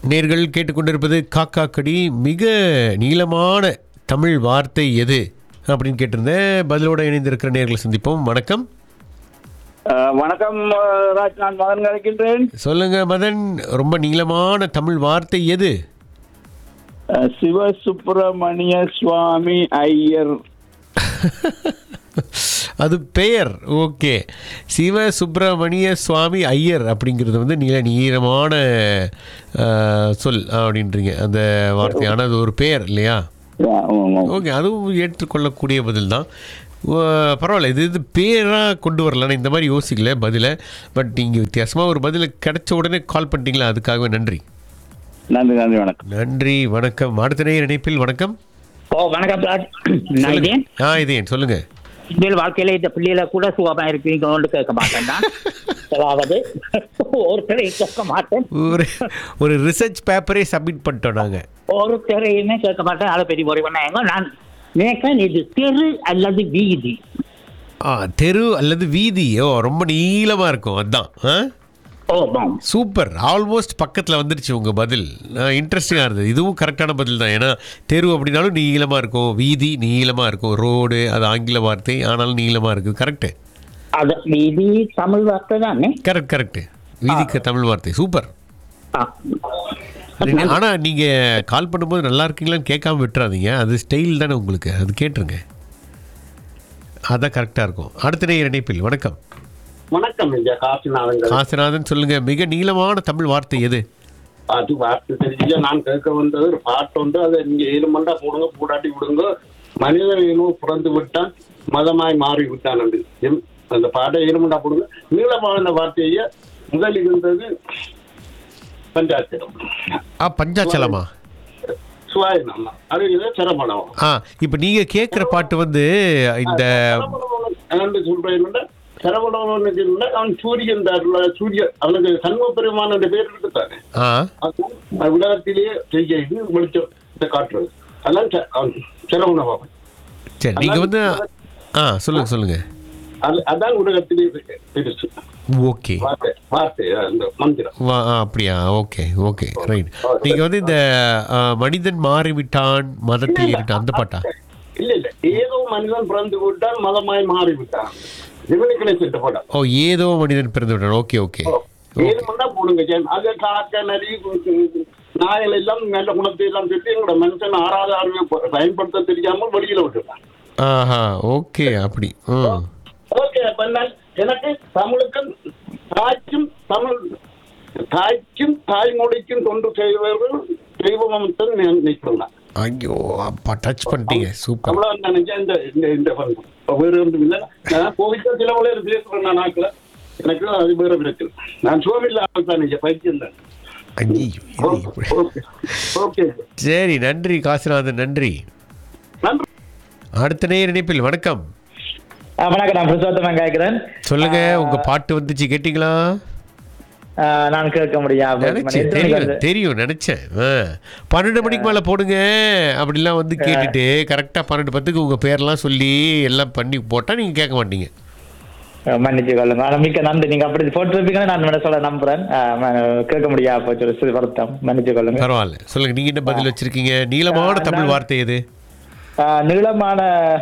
நேர்கள் கேட்டுக்கொண்டிருப்பது காக்கா கடி மிக நீளமான தமிழ் வார்த்தை எது அப்படின்னு கேட்டிருந்தேன் பதிலோட இணைந்திருக்கிற நேர்களை சந்திப்போம் வணக்கம் அஹ், வணக்கம் அஹ், ராஜ் நான் மகன் கிடைக்கின்றேன் சொல்லுங்க மதன் ரொம்ப நீளமான தமிழ் வார்த்தை எது அஹ், சிவசுப்பிரமணிய சுவாமி ஐயர் அது பெயர் ஓகே சிவ சுப்பிரமணிய சுவாமி ஐயர் அப்படிங்கிறது வந்து நீள நீளமான அஹ், சொல் அப்படின்றீங்க அந்த வார்த்தையான அது ஒரு பெயர் இல்லையா ஆமாம். ஓகே அதுவும் ஏற்றுக்கொள்ளக்கூடிய பதில் தான் பரவாயில்ல இது இது பேராக கொண்டு வரல நான் இந்த மாதிரி யோசிக்கல பதிலை பட் நீங்கள் வித்தியாசமாக ஒரு பதில் கிடைச்ச உடனே கால் பண்ணிட்டீங்களா அதுக்காகவே நன்றி நன்றி நன்றி வணக்கம் நன்றி வணக்கம் அடுத்த நேர இணைப்பில் வணக்கம் ஓ வணக்கம் சார் நான் சொல்லுங்க. இதேன் ஆ இதேன் சொல்லுங்க இனிமேல் வாழ்க்கையில இந்த பிள்ளைகளை கூட சுகமா இருக்கீங்கன்னு கேட்க மாட்டேன் நான் அதாவது ஒருத்தரையும் கேட்க மாட்டேன் ஒரு ஒரு ரிசர்ச் பேப்பரே சப்மிட் பண்ணிட்டோம் நாங்கள் ஒருத்தரையுமே கேட்க மாட்டேன் அதை பெரிய முறை பண்ணாங்க நான் நினைக்கிறேன் இது தெரு அல்லது வீதி ஆ தெரு அல்லது வீதி ஓ ரொம்ப நீளமாக இருக்கும் அதுதான் ஆ ஓ பாம் சூப்பர் ஆல்மோஸ்ட் பக்கத்தில் வந்துருச்சு உங்கள் பதில் இன்ட்ரெஸ்டிங்காக இருந்தது இதுவும் கரெக்டான பதில் தான் ஏன்னா தெரு அப்படின்னாலும் நீளமாக இருக்கும் வீதி நீளமாக இருக்கும் ரோடு அது ஆங்கில வார்த்தை ஆனாலும் நீளமாக இருக்குது கரெக்டு அது வீதி தமிழ் வார்த்தை தானே கரெக்ட் கரெக்டு வீதிக்கு தமிழ் வார்த்தை சூப்பர் ஆ. ஆனால் நீங்கள் கால் பண்ணும்போது நல்லா இருக்கீங்களான்னு கேட்காம விட்டுறாதீங்க அது ஸ்டைல் தானே உங்களுக்கு அது கேட்டுருங்க அதான் கரெக்டாக இருக்கும் அடுத்த நேர இணைப்பில் வணக்கம் வணக்கம் ஐயா காசிநாதங்கள் காசிநாதன் சொல்லுங்கள் மிக நீளமான தமிழ் வார்த்தை எது அது வார்த்தை தெரிஞ்ச நான் கேட்க வந்தது ஒரு பாட்டு வந்து அதை நீங்க ஏழு மண்டா போடுங்க பூடாட்டி விடுங்க மனிதன் இனம் பிறந்து விட்டான் மதமாய் மாறி விட்டான் என்று எம்- அந்த பாட்டை ஏழு மண்டா போடுங்க நீளமான வார்த்தையை முதல் இருந்தது பஞ்சாட்சரம் ஆ பஞ்சாச்சலமா சுவாயனம் அது இது சிரமணம் ஆ இப்போ நீங்கள் கேட்குற பாட்டு வந்து இந்த என்று சொல்றேன் சரவணவனுக்கு இருந்தா அவன் சூரியன் தாருல சூரியன் அவனுக்கு சண்முக பெருமான் என்ற பேர் இருக்குதானே ஆ அது உலகத்திலேயே செய்ய வெளிச்சம் இதை காட்டுறது அதான் ச- அவன் சிரவண பாபன் சரி நீங்கள் வந்து ஆ சொல்லுங்கள் சொல்லுங்கள் அது அதான் உலகத்திலேயே பெ- பெருசு ஓகே வார்த்தை வார்த்தை அந்த மந்திரம் வா ஆ, அப்படியா ஓகே ஓகே ரைட் நீங்கள் வந்து இந்த ஆ, மனிதன் மாறிவிட்டான் மதத்தில் இருக்கான் அந்த பாட்டா இல்ல இல்ல ஏதோ மனிதன் பிறந்து விட்டான் மதமாய் மாறி விட்டான் இவனுக்கு சென்ற படம் ஓ ஏதோ மனிதன் பிறந்து விட்டான் ஓகே ஓகே ஏழு மணி நேரம் போடுங்க ஜெயன். அது காக்க நரி நாயல் எல்லாம் நல்ல குணத்தை எல்லாம் சொல்லி எங்களோட மனுஷன் ஆறாத அறிவை ப- பயன்படுத்த தெரியாம வெளியில விட்டுருக்கான் ஆஹா ஓகே அப்படி ம் ஓகே அப்ப நான் எனக்கு தமிழுக்கும் தாய்க்கும் தமிழ் தாய்க்கும் தாய்மொழிக்கும் தொண்டு செய்வர்கள் தெய்வம் நினைக்கிறேன் ஐயோ அப்பா டச் பண்ணிட்டீங்க சூப்பர் அவ்வளவு நினைச்சேன் இந்த இந்த இந்த பண்பு வேற ஒன்றும் இல்லை நான் கோவிக்க சில உலக பேசுறேன் நான் நாட்டில் எனக்கு அது வேற இருக்கு நான் சோமில்ல ஆள் தான் நீங்க பைத்தியம் தான் ஐயோ இது இப்படி. ஓகே ஓகே சரி நன்றி காசிநாதன் நன்றி நன்றி அடுத்த நேர் இணைப்பில் வணக்கம் ஆ, வணக்கம் நான் புருஷோத்தமன் கேட்கிறேன் சொல்லுங்க உங்க பாட்டு வந்துச்சு கேட்டீங்களா ஆ, நான் கேட்க முடியாது நினைச்சேன் தெரியும் தெரியும் நினைச்சேன் ஆ. பன்னெண்டு மணிக்கு மேலே போடுங்க அப்படிலாம் வந்து கேட்டுட்டு கரெக்டாக பன்னெண்டு பத்துக்கு உங்கள் பேர்லாம் சொல்லி எல்லாம் பண்ணி போட்டால் நீங்கள் கேட்க மாட்டீங்க மன்னிச்சு கொள்ளுங்க ஆனா மிக்க நன்றி நீங்க அப்படி போட்டிருப்பீங்கன்னு நான் என்ன சொல்ல நம்புறேன் ஆ, ம- கேட்க முடியாது போச்சு ஒரு சிறு வருத்தம் மன்னிச்சு கொள்ளுங்க பரவாயில்ல சொல்லுங்க நீங்கள் என்ன பதில் வச்சிருக்கீங்க நீளமான தமிழ் வார்த்தை எது ஆ, நீளமான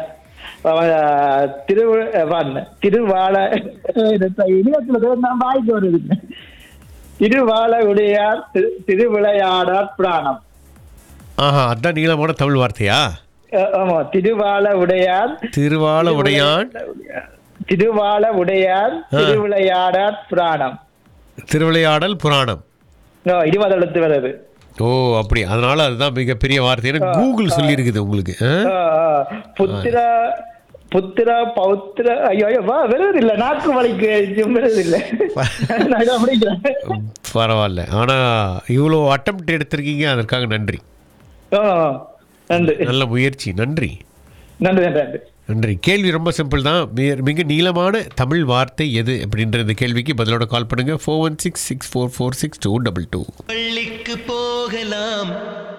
ஆ, திருவு வான், திருவாள இனியத்துல நான் வாய்க்கு வருது திருவாள உடையார் திரு- திருவிளையாடார் புராணம் ஆஹா அதான் நீளமான தமிழ் வார்த்தையா ஆ, ஆமா திருவாள உடையார் திருவாள உடையான் திருவாள உடையார் திருவிளையாடார் புராணம் திருவிளையாடல் புராணம் ஓ, இருபது எழுத்து வருது ஓ அப்படி அதனால அதுதான் மிகப்பெரிய வார்த்தை ஏன்னா கூகுள் சொல்லியிருக்குது உங்களுக்கு ஆ? ஆ, ஆ. புத்திர புத்திர பௌத்திர ஐயோ ஐயோ வா வருவது இல்ல நாக்கு வலிக்கு வருவது இல்ல நான் இதை படிக்கிறேன் பரவாயில்ல ஆனால் இவ்வளோ அட்டம் எடுத்திருக்கீங்க அதற்காக நன்றி ஆ, நன்றி நல்ல முயற்சி நன்றி நன்றி நன்றி நன்றி நன்றி கேள்வி ரொம்ப சிம்பிள் தான் மிக- மிக நீளமான தமிழ் வார்த்தை எது அப்படின்ற இந்த கேள்விக்கு பதிலோட கால் பண்ணுங்க four one six six four four six two double two பள்ளிக்கு போகலாம்